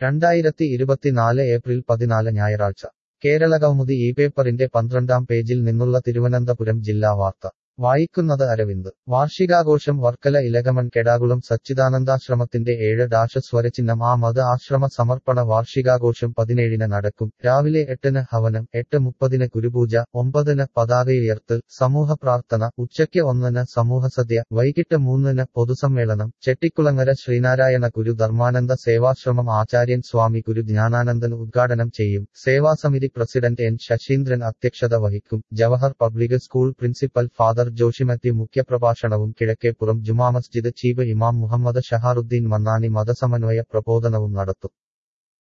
രണ്ടായിരത്തി ഇരുപത്തിനാല് ഏപ്രിൽ പതിനാല് ഞായറാഴ്ച കേരളകൗമുദി ഈ പേപ്പറിന്റെ പന്ത്രണ്ടാം പേജിൽ നിന്നുള്ള തിരുവനന്തപുരം ജില്ലാ വാർത്ത വായിക്കുന്നത് അരവിന്ദ് വാർഷികാഘോഷം വർക്കല ഇലകമൺ കെടാകുളം സച്ചിദാനന്ദാശ്രമത്തിന്റെ ഏഴ് ഡാഷ സ്വരചിഹ്നം ആ മത ആശ്രമ സമർപ്പണ വാർഷികാഘോഷം പതിനേഴിന് നടക്കും രാവിലെ എട്ടിന് ഹവനം എട്ട് മുപ്പതിന് ഗുരുപൂജ ഒമ്പതിന് പതാകയുയർത്തൽ സമൂഹ പ്രാർത്ഥന ഉച്ചയ്ക്ക് ഒന്നിന് സമൂഹസദ്യ വൈകിട്ട് മൂന്നിന് പൊതുസമ്മേളനം ചെട്ടിക്കുളങ്ങര ശ്രീനാരായണ ഗുരു ധർമാനന്ദ സേവാശ്രമം ആചാര്യൻ സ്വാമി ഗുരു ജ്ഞാനാനന്ദൻ ഉദ്ഘാടനം ചെയ്യും സേവാസമിതി പ്രസിഡന്റ് എൻ ശശീന്ദ്രൻ അധ്യക്ഷത വഹിക്കും Jawahar public school principal father ജോഷിമത്തി മുഖ്യപ്രഭാഷണവും കിഴക്കേപ്പുറം ജുമാ മസ്ജിദ് ചീഫ് ഇമാം മുഹമ്മദ് ഷഹാറുദ്ദീൻ മന്നാനി മതസമന്വയ പ്രബോധനവും നടത്തും